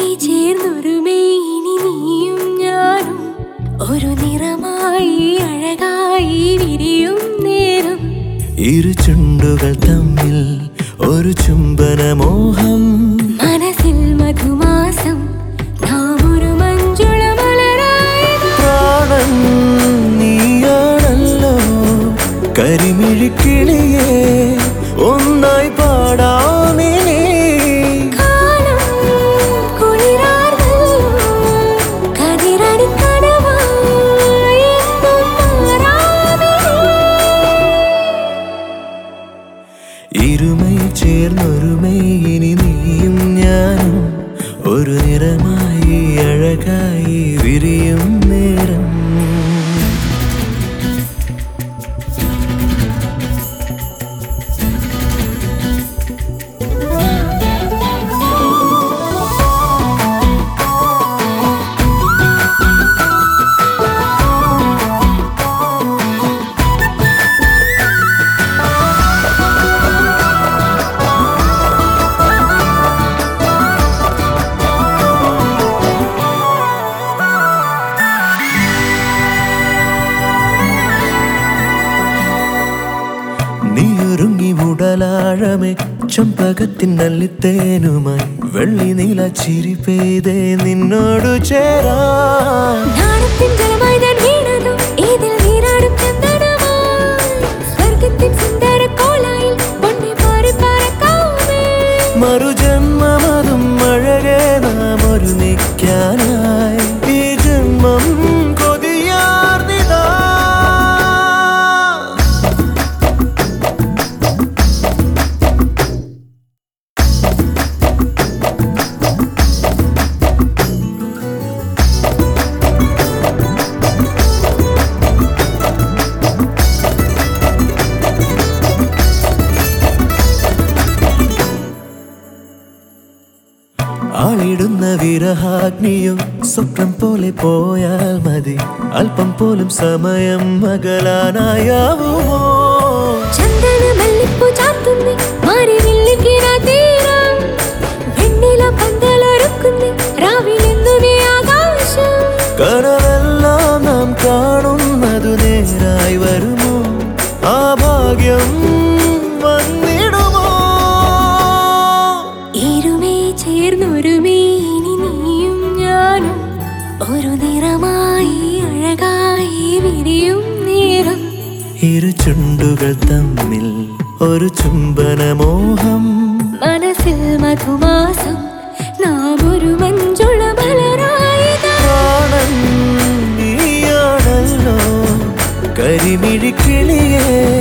ചേർന്നൊരുമേ ഇനി നീയും ഞാനും ഒരു നിറമായി അഴകായി വിരിയും നേരം ഇരു ചുണ്ടുകൾ തമ്മിൽ ഒരു ചുംബനമോഹം മനസ്സിൽ മധുമാസം നാം ഒരു മഞ്ജുള മലരായി പ്രാണൻ നീയാണല്ലോ കരിമിഴിക്കിളിയെ ഒന്നായി പാടാമിനി കാലം കുളിരാർന്നല്ലോ കതിരണി കനവായി എന്നും മാറാതെ ഇരുമൈ ചേർന്നൊരുമൈ ഇനി നീയും ഞാനും ഒരു നിറമായി അഴകായി വിരിയും നേരം നീ ഒരുങ്ങി ഉടലാഴമേ ചമ്പകത്തിൻ നല്ലിത്തേനുമായി വെള്ളി നീല ചിരി പെയ്തേ നിന്നോടു ചേരാ നാണത്തിൻ ജലമായി ഞാൻ വീണതും ഇതിൽ നീരാടും ചന്ദനമായി സ്വർഗത്തിൻ സുന്ദര കോലായിൽ പൊന്നി പാറി പറക്കാമേ മറുജന്മമതും അഴകേ നാം ഒരു നിൽക്കാനായി ഈ ജന്മം കൊതിയാർന്നിതാ ആളിടുന്ന വിരഹാഗ്നിയോ സ്വപ്നം പോലെ പോയാൽ മതി അല്പം പോലും സമയം അകലാനായാവുമോ ചന്ദന മല്ലിപ്പൂ ചാർത്തുന്നി മാറി വില്ലിക്കിരാ തീരം വെണ്ണില പന്തലൊരുക്കുന്നി രാവിലെന്നു നീ ആകാശം കനവെല്ലാം നാം കാണുന്നതു നേരായി വരുമോ ആ ഭാഗ്യം വന്നിടുമോ ഇരുമേ ചേർന്നൊരുമേ ഇനി നീയും ഞാനും ഒരു നിറമായി അഴകായി വിരിയും നേരം ഇരു ചുണ്ടുകൾ തമ്മിൽ ഒരു ചുംബനമോഹം മനസ്സിൽ മധുമാസം നാം ഒരു മഞ്ജുള മലരായതാ പ്രാണൻ നീയാണല്ലോ കരിമിഴിക്കിളിയേ